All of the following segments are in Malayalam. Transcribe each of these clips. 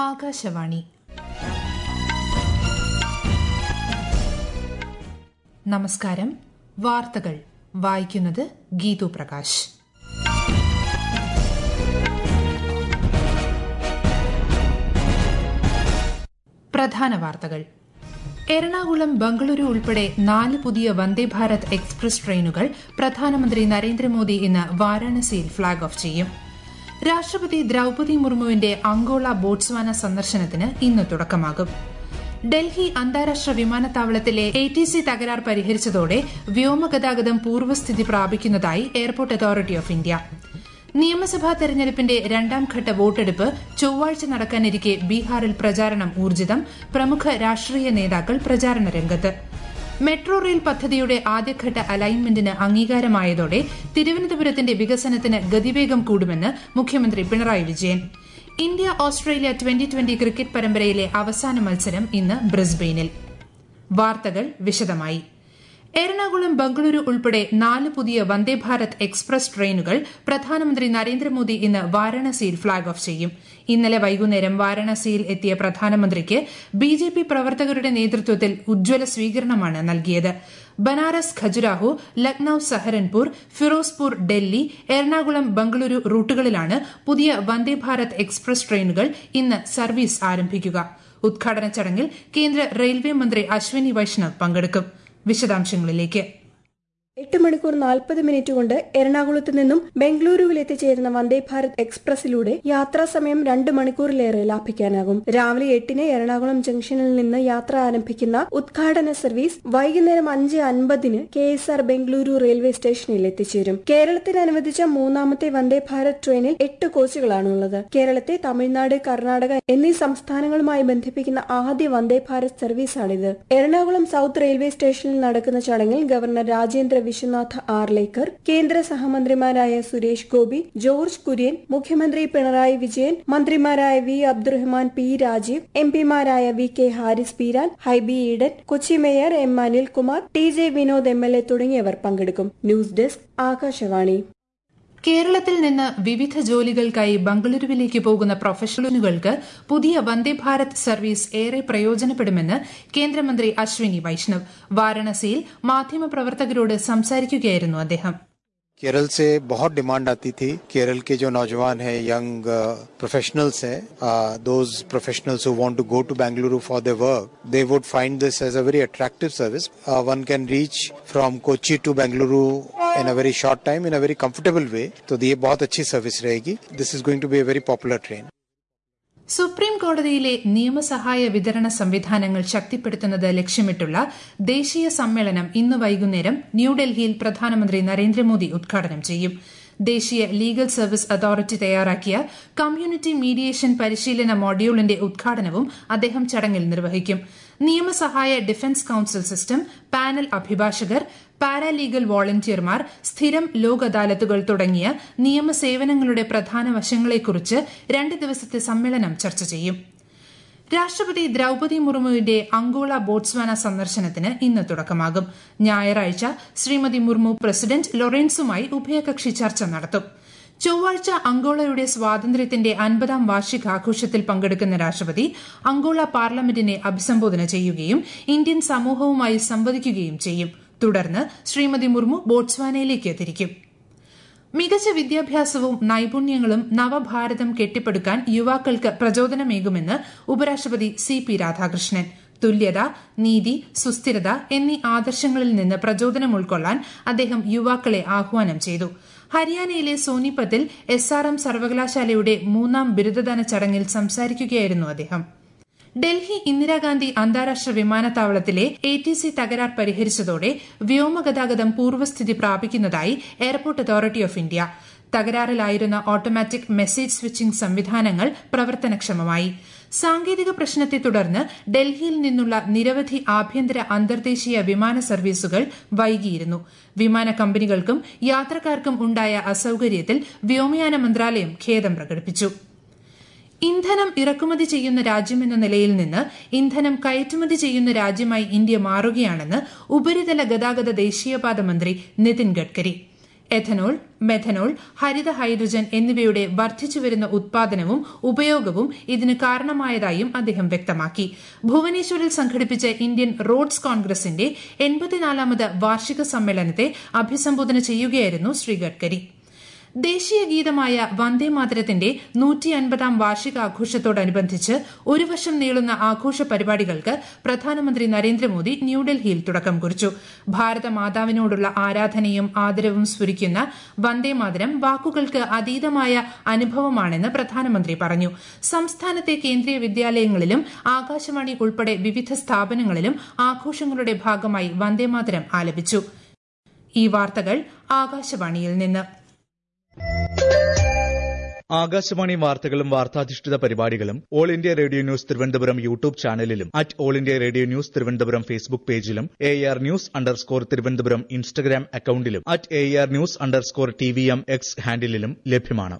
ആകാശവാണി നമസ്കാരം വാർത്തകൾ വായിക്കുന്നത് ഗീതു പ്രകാശ് പ്രധാന വാർത്തകൾ എറണാകുളം ബംഗളൂരു ഉൾപ്പെടെ നാല് പുതിയ വന്ദേ ഭാരത് എക്സ്പ്രസ് ട്രെയിനുകൾ പ്രധാനമന്ത്രി നരേന്ദ്രമോദി ഇന്ന് വാരാണസിയിൽ ഫ്ളാഗ് ഓഫ് ചെയ്യും രാഷ്ട്രപതി ദ്രൌപതി മുർമുവിന്റെ അങ്കോള ബോട്സ്വാന സന്ദർശനത്തിന് ഇന്ന് തുടക്കമാകും ഡൽഹി അന്താരാഷ്ട്ര വിമാനത്താവളത്തിലെ എ ടി സി തകരാർ പരിഹരിച്ചതോടെ വ്യോമഗതാഗതം പൂർവ്വസ്ഥിതി പ്രാപിക്കുന്നതായി എയർപോർട്ട് അതോറിറ്റി ഓഫ് ഇന്ത്യ നിയമസഭാ തെരഞ്ഞെടുപ്പിന്റെ രണ്ടാം ഘട്ട വോട്ടെടുപ്പ് ചൊവ്വാഴ്ച നടക്കാനിരിക്കെ ബീഹാറിൽ പ്രചാരണം ഊർജിതം പ്രമുഖ രാഷ്ട്രീയ നേതാക്കൾ പ്രചാരണ രംഗത്ത് മെട്രോ റെയിൽ പദ്ധതിയുടെ ആദ്യഘട്ട അലൈൻമെന്റിന് അംഗീകാരമായതോടെ തിരുവനന്തപുരത്തിന്റെ വികസനത്തിന് ഗതിവേഗം കൂടുമെന്ന് മുഖ്യമന്ത്രി Pinarayi Vijayan India Australia twenty twenty cricket പരമ്പരയിലെ അവസാന മത്സരം ഇന്ന് ബ്രിസ്ബെയിനിൽ വാർത്തകൾ വിശദമായി എറണാകുളം ബംഗളൂരു ഉൾപ്പെടെ നാല് പുതിയ വന്ദേഭാരത് എക്സ്പ്രസ് ട്രെയിനുകൾ പ്രധാനമന്ത്രി നരേന്ദ്രമോദി ഇന്ന് വാരാണസിയിൽ ഫ്ളാഗ് ഓഫ് ചെയ്യും ഇന്നലെ വൈകുന്നേരം വാരാണസിയിൽ എത്തിയ പ്രധാനമന്ത്രിക്ക് ബിജെപി പ്രവർത്തകരുടെ നേതൃത്വത്തിൽ ഉജ്ജ്വല സ്വീകരണമാണ് നൽകിയത് ബനാറസ് ഖജുരാഹോ ലക്നൌ സഹരൻപൂർ ഫിറോസ്പൂർ ഡൽഹി എറണാകുളം ബംഗളൂരു റൂട്ടുകളിലാണ് പുതിയ വന്ദേഭാരത് എക്സ്പ്രസ് ട്രെയിനുകൾ ഇന്ന് സർവീസ് ആരംഭിക്കുക ഉദ്ഘാടന ചടങ്ങിൽ കേന്ദ്ര റെയിൽവേ മന്ത്രി അശ്വനി വൈഷ്ണവ് പങ്കെടുക്കും വിശദാംശങ്ങളിലേക്ക് എട്ട് മണിക്കൂർ നാൽപ്പത് മിനിറ്റ് കൊണ്ട് എറണാകുളത്ത് നിന്നും ബംഗളൂരുവിൽ എത്തിച്ചേരുന്ന വന്ദേ ഭാരത് എക്സ്പ്രസിലൂടെ യാത്രാ സമയം രണ്ട് മണിക്കൂറിലേറെ ലാഭിക്കാനാകും രാവിലെ എട്ടിന് എറണാകുളം ജംഗ്ഷനിൽ നിന്ന് യാത്ര ആരംഭിക്കുന്ന ഉദ്ഘാടന സർവീസ് വൈകുന്നേരം അഞ്ച് അൻപതിന് K S R Bengaluru railway സ്റ്റേഷനിൽ എത്തിച്ചേരും കേരളത്തിന് അനുവദിച്ച മൂന്നാമത്തെ വന്ദേ ഭാരത് ട്രെയിനിൽ എട്ട് കോച്ചുകളാണുള്ളത് കേരളത്തെ തമിഴ്നാട് കർണാടക എന്നീ സംസ്ഥാനങ്ങളുമായി ബന്ധിപ്പിക്കുന്ന ആദ്യ വന്ദേ ഭാരത് സർവീസാണിത് എറണാകുളം സൌത്ത് റെയിൽവേ സ്റ്റേഷനിൽ നടക്കുന്ന ചടങ്ങിൽ ഗവർണർ രാജേന്ദ്ര വിശ്വനാഥ് ആർലേക്കർ കേന്ദ്ര സഹമന്ത്രിമാരായ സുരേഷ് ഗോപി ജോർജ് കുര്യൻ മുഖ്യമന്ത്രി പിണറായി വിജയൻ മന്ത്രിമാരായ V Abdurahiman P Rajeev M പിമാരായ V K Haris Peeran Hibi Eden Kochi mayor M Anilkumar T J Vinod M L A തുടങ്ങിയവർ പങ്കെടുക്കും ന്യൂസ് ഡെസ്ക് ആകാശവാണി കേരളത്തിൽ നിന്ന് വിവിധ ജോലികൾക്കായി ബംഗളൂരുവിലേക്ക് പോകുന്ന പ്രൊഫഷണലുകൾക്ക് പുതിയ വന്ദേഭാരത് സർവീസ് ഏറെ പ്രയോജനപ്പെടുമെന്ന് കേന്ദ്രമന്ത്രി അശ്വിനി വൈഷ്ണവ് വാരണസിയിൽ മാധ്യമപ്രവർത്തകരോട് സംസാരിക്കുകയായിരുന്നു അദ്ദേഹം केरल से बहुत डिमांड आती थी केरल के जो नौजवान हैं यंग प्रोफेशनल्स हैं those professionals who want to go to Bengaluru for their work they would find this as a very attractive service one can reach from Kochi to Bengaluru in a very short time in a very comfortable way तो ये बहुत अच्छी सर्विस रहेगी this is going to be a very popular train supreme കോടതിയിലെ നിയമസഹായ വിതരണ സംവിധാനങ്ങൾ ശക്തിപ്പെടുത്തുന്നത് ലക്ഷ്യമിട്ടുള്ള ദേശീയ സമ്മേളനം ഇന്ന് വൈകുന്നേരം ന്യൂഡൽഹിയിൽ പ്രധാനമന്ത്രി നരേന്ദ്രമോദി ഉദ്ഘാടനം ചെയ്യും ദേശീയ ലീഗൽ സർവീസ് അതോറിറ്റി തയ്യാറാക്കിയ കമ്മ്യൂണിറ്റി മീഡിയേഷൻ പരിശീലന മൊഡ്യൂളിന്റെ ഉദ്ഘാടനവും അദ്ദേഹം ചടങ്ങിൽ നിർവഹിക്കും നിയമസഹായ defence counsel system panel paralegal പാരാലീഗൽ വോളണ്ടിയർമാർ സ്ഥിരം ലോക് അദാലത്തുകൾ തുടങ്ങിയ നിയമസേവനങ്ങളുടെ പ്രധാന വശങ്ങളെക്കുറിച്ച് രണ്ട് ദിവസത്തെ സമ്മേളനം ചർച്ച ചെയ്യും രാഷ്ട്രപതി ദ്രൌപതി മുർമുവിന്റെ അങ്കോള ബോട്സ്വാന സന്ദർശനത്തിന് ഇന്ന് തുടക്കമാകും ഞായറാഴ്ച ശ്രീമതി മുർമു പ്രസിഡന്റ് ലൊറൻസുമായി ഉഭയകക്ഷി ചർച്ച നടത്തും ചൊവ്വാഴ്ച അങ്കോളയുടെ സ്വാതന്ത്ര്യത്തിന്റെ അൻപതാം വാർഷികാഘോഷത്തിൽ പങ്കെടുക്കുന്ന രാഷ്ട്രപതി അങ്കോള പാർലമെന്റിനെ അഭിസംബോധന ചെയ്യുകയും ഇന്ത്യൻ സമൂഹവുമായി സംവദിക്കുകയും ചെയ്യും തുടർന്ന് ശ്രീമതി മുർമു ബോട്സ്വാനയിലേക്ക് തിരിക്കും മികച്ച വിദ്യാഭ്യാസവും നൈപുണ്യങ്ങളും നവഭാരതം കെട്ടിപ്പടുക്കാൻ യുവാക്കൾക്ക് പ്രചോദനമേകുമെന്ന് ഉപരാഷ്ട്രപതി സി പി രാധാകൃഷ്ണൻ തുല്യത നീതി സുസ്ഥിരത എന്നീ ആദർശങ്ങളിൽ നിന്ന് പ്രചോദനം ഉൾക്കൊള്ളാൻ അദ്ദേഹം യുവാക്കളെ ആഹ്വാനം ചെയ്തു ഹരിയാനയിലെ സോനിപത്തിൽ എസ് ആർ എം സർവകലാശാലയുടെ മൂന്നാം ബിരുദദാന ചടങ്ങിൽ സംസാരിക്കുകയായിരുന്നു അദ്ദേഹം ഡൽഹി ഇന്ദിരാഗാന്ധി അന്താരാഷ്ട്ര വിമാനത്താവളത്തിലെ എ ടി സി തകരാർ പരിഹരിച്ചതോടെ വ്യോമഗതാഗതം പൂർവ്വസ്ഥിതി പ്രാപിക്കുന്നതായി എയർപോർട്ട് അതോറിറ്റി ഓഫ് ഇന്ത്യ തകരാറിലായിരുന്ന ഓട്ടോമാറ്റിക് മെസ്സേജ് സ്വിച്ചിംഗ് സംവിധാനങ്ങൾ പ്രവർത്തനക്ഷമമായി സാങ്കേതിക പ്രശ്നത്തെ തുടർന്ന് ഡൽഹിയിൽ നിന്നുള്ള നിരവധി ആഭ്യന്തര അന്തർദേശീയ വിമാന സർവീസുകൾ വൈകിയിരുന്നു വിമാന കമ്പനികൾക്കും യാത്രക്കാർക്കും ഉണ്ടായ അസൌകര്യത്തിൽ വ്യോമയാന മന്ത്രാലയം ഖേദം പ്രകടിപ്പിച്ചു ഇന്ധനം ഇറക്കുമതി ചെയ്യുന്ന രാജ്യമെന്ന നിലയിൽ നിന്ന് ഇന്ധനം കയറ്റുമതി ചെയ്യുന്ന രാജ്യമായി ഇന്ത്യ മാറുകയാണെന്ന് ഉപരിതല ഗതാഗത ദേശീയപാത മന്ത്രി നിതിൻ ഗഡ്കരി എഥനോൾ മെഥനോൾ ഹരിത ഹൈഡ്രജൻ എന്നിവയുടെ വർദ്ധിച്ചുവരുന്ന ഉത്പാദനവും ഉപയോഗവും ഇതിന് കാരണമായതായും അദ്ദേഹം വ്യക്തമാക്കി ഭുവനേശ്വരിൽ സംഘടിപ്പിച്ച ഇന്ത്യൻ റോഡ്സ് കോൺഗ്രസിന്റെ എൺപത്തിനാലാമത് വാർഷിക സമ്മേളനത്തെ അഭിസംബോധന ചെയ്യുകയായിരുന്നു ശ്രീ ഗഡ്കരി ദേശീയ ഗീതമായ വന്ദേമാതരത്തിന്റെ നൂറ്റി അൻപതാം വാർഷികാഘോഷത്തോടനുബന്ധിച്ച് ഒരു വർഷം നീളുന്ന ആഘോഷ പരിപാടികൾക്ക് പ്രധാനമന്ത്രി നരേന്ദ്രമോദി ന്യൂഡൽഹിയിൽ തുടക്കം കുറിച്ചു ഭാരതമാതാവിനോടുള്ള ആരാധനയും ആദരവും സ്ഫുരിക്കുന്ന വന്ദേമാതരം വാക്കുകൾക്ക് അതീതമായ അനുഭവമാണെന്ന് പ്രധാനമന്ത്രി പറഞ്ഞു സംസ്ഥാനത്തെ കേന്ദ്രീയ വിദ്യാലയങ്ങളിലും ആകാശവാണി ഉൾപ്പെടെ വിവിധ സ്ഥാപനങ്ങളിലും ആഘോഷങ്ങളുടെ ഭാഗമായി വന്ദേമാതരം ആലപിച്ചു ഈ വാർത്തകൾ ആകാശവാണിയിൽ നിന്ന് ആകാശവാണി വാർത്തകളും വാർത്താധിഷ്ഠിത പരിപാടികളും All India Radio news Thiruvananthapuram YouTube ചാനലിലും at All India Radio news Thiruvananthapuram Facebook പേജിലും A R news underscore Thiruvananthapuram Instagram അക്കൌണ്ടിലും at A R news underscore T V M X ഹാൻഡിലും ലഭ്യമാണ്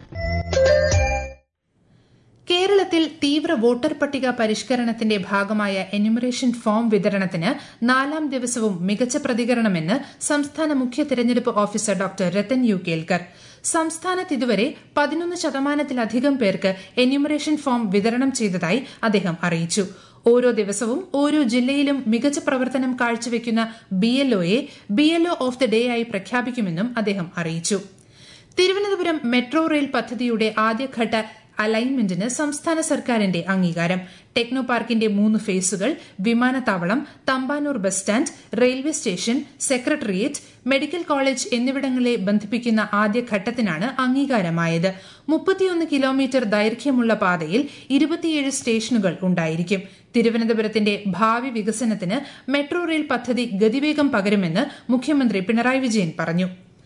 കേരളത്തിൽ തീവ്ര വോട്ടർ പട്ടിക പരിഷ്കരണത്തിന്റെ ഭാഗമായ എന്യൂമറേഷൻ ഫോം വിതരണത്തിന് നാലാം ദിവസവും മികച്ച പ്രതികരണമെന്ന് സംസ്ഥാന മുഖ്യ തെരഞ്ഞെടുപ്പ് officer doctor Rathan U Kelkar സംസ്ഥാനത്ത് ഇതുവരെ പതിനൊന്ന് ശതമാനത്തിലധികം പേർക്ക് എന്യൂമറേഷൻ ഫോം വിതരണം ചെയ്തതായി അദ്ദേഹം അറിയിച്ചു ഓരോ ദിവസവും ഓരോ ജില്ലയിലും മികച്ച പ്രവർത്തനം കാഴ്ചവെക്കുന്ന ബിഎൽഒയെ ബിഎൽഒ ഓഫ് ദി ഡേ ആയി പ്രഖ്യാപിക്കുമെന്നും അദ്ദേഹം അറിയിച്ചു തിരുവനന്തപുരം മെട്രോ റെയിൽ പദ്ധതിയുടെ ആദ്യഘട്ട അലൈൻമെന്റിന് സംസ്ഥാന സർക്കാരിന്റെ അംഗീകാരം ടെക്നോ പാർക്കിന്റെ മൂന്ന് ഫേസുകൾ വിമാനത്താവളം Thampanoor bus stand railway station secretariat medical college എന്നിവിടങ്ങളെ ബന്ധിപ്പിക്കുന്ന ആദ്യഘട്ടത്തിനാണ് അംഗീകാരമായത് മുപ്പത്തിയൊന്ന് കിലോമീറ്റർ ദൈർഘ്യമുള്ള പാതയിൽ ഇരുപത്തിയേഴ് സ്റ്റേഷനുകൾ ഉണ്ടായിരിക്കും തിരുവനന്തപുരത്തിന്റെ ഭാവി വികസനത്തിന് മെട്രോ റെയിൽ പദ്ധതി ഗതിവേഗം പകരുമെന്ന് മുഖ്യമന്ത്രി പിണറായി വിജയൻ പറഞ്ഞു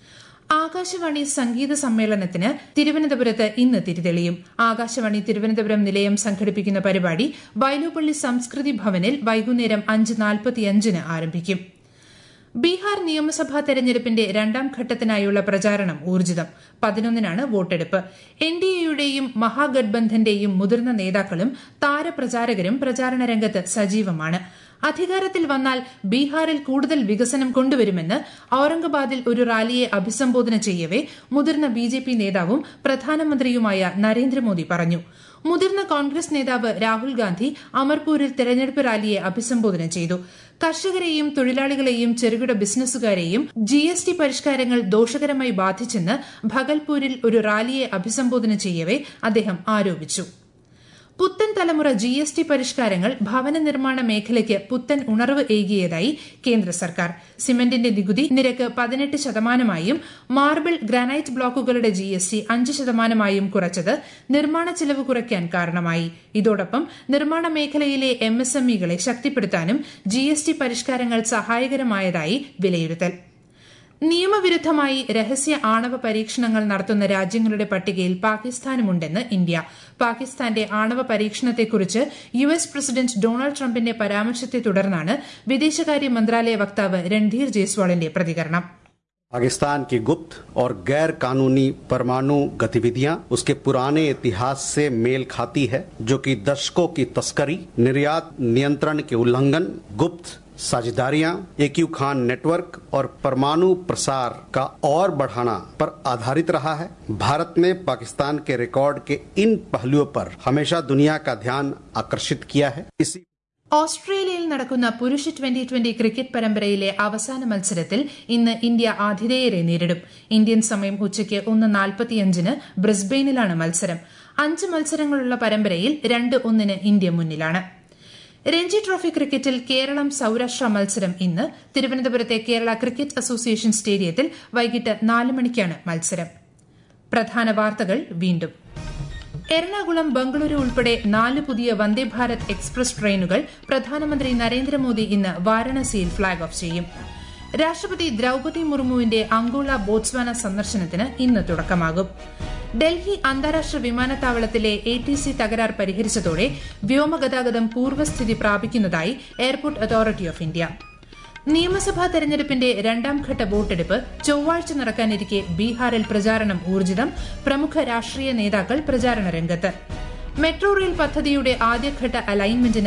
ആകാശവാണി സംഗീത സമ്മേളനത്തിന് തിരുവനന്തപുരത്ത് ഇന്ന് തിരിതെളിയും ആകാശവാണി തിരുവനന്തപുരം നിലയം സംഘടിപ്പിക്കുന്ന പരിപാടി വയലുപള്ളി സംസ്കൃതി ഭവനിൽ വൈകുന്നേരം അഞ്ച് നാൽപ്പത്തിയഞ്ചിന് ആരംഭിക്കും ബീഹാർ നിയമസഭാ തെരഞ്ഞെടുപ്പിന്റെ രണ്ടാം ഘട്ടത്തിനായുള്ള പ്രചാരണം ഊർജിതം പതിനൊന്നിനാണ് വോട്ടെടുപ്പ് എൻ ഡി എയുടെയും മഹാഗഡ്ബന്ധന്റെയും മുതിർന്ന നേതാക്കളും താരപ്രചാരകരും പ്രചാരണ രംഗത്ത് സജീവമാണ് അധികാരത്തിൽ വന്നാൽ ബീഹാറിൽ കൂടുതൽ വികസനം കൊണ്ടുവരുമെന്ന് ഔറംഗബാദിൽ ഒരു റാലിയെ അഭിസംബോധന ചെയ്യവെ മുതിർന്ന ബി ജെ പി നേതാവും പ്രധാനമന്ത്രിയുമായ നരേന്ദ്രമോദി പറഞ്ഞു മുതിർന്ന കോൺഗ്രസ് നേതാവ് രാഹുൽ ഗാന്ധി അമർപൂരിൽ തെരഞ്ഞെടുപ്പ് റാലിയെ അഭിസംബോധന ചെയ്തു കർഷകരെയും തൊഴിലാളികളെയും ചെറുകിട ബിസിനസ്സുകാരെയും ജി എസ് ടി പരിഷ്കാരങ്ങൾ ദോഷകരമായി ബാധിച്ചെന്ന് ഭഗൽപൂരിൽ ഒരു റാലിയെ അഭിസംബോധന ചെയ്യവെ അദ്ദേഹം ആരോപിച്ചു പുത്തൻ തലമുറ ജി എസ് ടി പരിഷ്കാരങ്ങൾ ഭവന നിർമ്മാണ മേഖലയ്ക്ക് പുത്തൻ ഉണർവ് ഏകിയതായി കേന്ദ്ര സർക്കാർ സിമന്റിന്റെ നികുതി നിരക്ക് പതിനെട്ട് ശതമാനമായും മാർബിൾ ഗ്രാനൈറ്റ് ബ്ലോക്കുകളുടെ ജി എസ് ടി അഞ്ച് ശതമാനമായും കുറച്ചത് നിർമ്മാണ ചെലവ് കുറയ്ക്കാൻ കാരണമായി ഇതോടൊപ്പം നിർമ്മാണ മേഖലയിലെ എം എസ് എം ഇകളെ ശക്തിപ്പെടുത്താനും ജി എസ് ടി പരിഷ്കാരങ്ങൾ സഹായകരമായതായി വിലയിരുത്തൽ നിയമവിരുദ്ധമായി രഹസ്യ ആണവ പരീക്ഷണങ്ങൾ നടത്തുന്ന രാജ്യങ്ങളുടെ പട്ടികയിൽ പാകിസ്ഥാനുമുണ്ടെന്ന് ഇന്ത്യ പാകിസ്ഥാന്റെ ആണവ പരീക്ഷണത്തെക്കുറിച്ച് യു എസ് പ്രസിഡന്റ് ഡൊണാൾഡ് ട്രംപിന്റെ പരാമർശത്തെ തുടർന്നാണ് വിദേശകാര്യ മന്ത്രാലയ വക്താവ് രൺധീർ ജയ്സ്വാളിന്റെ പ്രതികരണം पाकिस्तान की गुप्त और गैर कानूनी परमाणु गतिविधियां उसके पुराने इतिहास से मेल खाती है जो कि दशकों की तस्करी निर्यात नियंत्रण के उल्लंघन गुप्त साझेदारियां एक्यू खान नेटवर्क और परमाणु प्रसार का और बढ़ाना पर आधारित रहा है भारत ने पाकिस्तान के रिकॉर्ड के इन पहलुओं पर हमेशा दुनिया का ध्यान आकर्षित किया है इसी ഓസ്ട്രേലിയയിൽ നടക്കുന്ന പുരുഷ ട്വന്റി ട്വന്റി ക്രിക്കറ്റ് പരമ്പരയിലെ അവസാന മത്സരത്തിൽ ഇന്ന് ഇന്ത്യ ആതിഥേയരെ നേരിടും ഇന്ത്യൻ സമയം ഉച്ചയ്ക്ക് ഒന്ന് നാൽപ്പത്തിയഞ്ചിന് ബ്രിസ്ബെയിനിലാണ് മത്സരം അഞ്ച് മത്സരങ്ങളുള്ള പരമ്പരയിൽ രണ്ട് ഒന്നിന് ഇന്ത്യ മുന്നിലാണ് രഞ്ജി ട്രോഫി ക്രിക്കറ്റിൽ കേരളം സൌരാഷ്ട്ര മത്സരം ഇന്ന് തിരുവനന്തപുരത്തെ കേരള ക്രിക്കറ്റ് അസോസിയേഷൻ സ്റ്റേഡിയത്തിൽ വൈകിട്ട് നാല് മണിക്കാണ് മത്സരം പ്രധാന വാർത്തകൾ വീണ്ടും എറണാകുളം ബംഗളൂരു ഉൾപ്പെടെ നാല് പുതിയ വന്ദേഭാരത് എക്സ്പ്രസ് ട്രെയിനുകൾ പ്രധാനമന്ത്രി നരേന്ദ്രമോദി ഇന്ന് വാരണസിയിൽ ഫ്ളാഗ് ഓഫ് ചെയ്യും രാഷ്ട്രപതി ദ്രൌപതി മുർമുവിന്റെ അങ്കോള ബോട്സ്വാന സന്ദർശനത്തിന് ഇന്ന് തുടക്കമാകും ഡൽഹി അന്താരാഷ്ട്ര വിമാനത്താവളത്തിലെ എ ടി സി തകരാർ പരിഹരിച്ചതോടെ വ്യോമഗതാഗതം പൂർവ്വസ്ഥിതി പ്രാപിക്കുന്നതായി എയർപോർട്ട് അതോറിറ്റി ഓഫ് ഇന്ത്യ നിയമസഭാ തെരഞ്ഞെടുപ്പിന്റെ രണ്ടാം ഘട്ട വോട്ടെടുപ്പ് ചൊവ്വാഴ്ച നടക്കാനിരിക്കെ ബീഹാറിൽ പ്രചാരണം ഊർജിതം പ്രമുഖ രാഷ്ട്രീയ നേതാക്കൾ പ്രചാരണ രംഗത്ത് മെട്രോ റെയിൽ പദ്ധതിയുടെ ആദ്യഘട്ട അലൈൻമെന്റിന്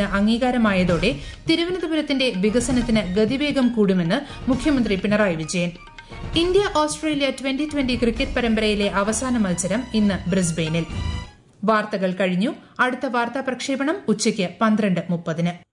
അംഗീകാരമായതോടെ തിരുവനന്തപുരത്തിന്റെ വികസനത്തിന് ഗതിവേഗം കൂടുമെന്ന് മുഖ്യമന്ത്രി Pinarayi Vijayan India Australia twenty twenty cricket പരമ്പരയിലെ അവസാന മത്സരം ഇന്ന് ബ്രിസ്ബെയിനിൽ വാർത്തകൾ കഴിഞ്ഞു അടുത്ത വാർത്താ പ്രക്ഷേപണം ഉച്ചയ്ക്ക് പന്ത്രണ്ട് മുപ്പതിന്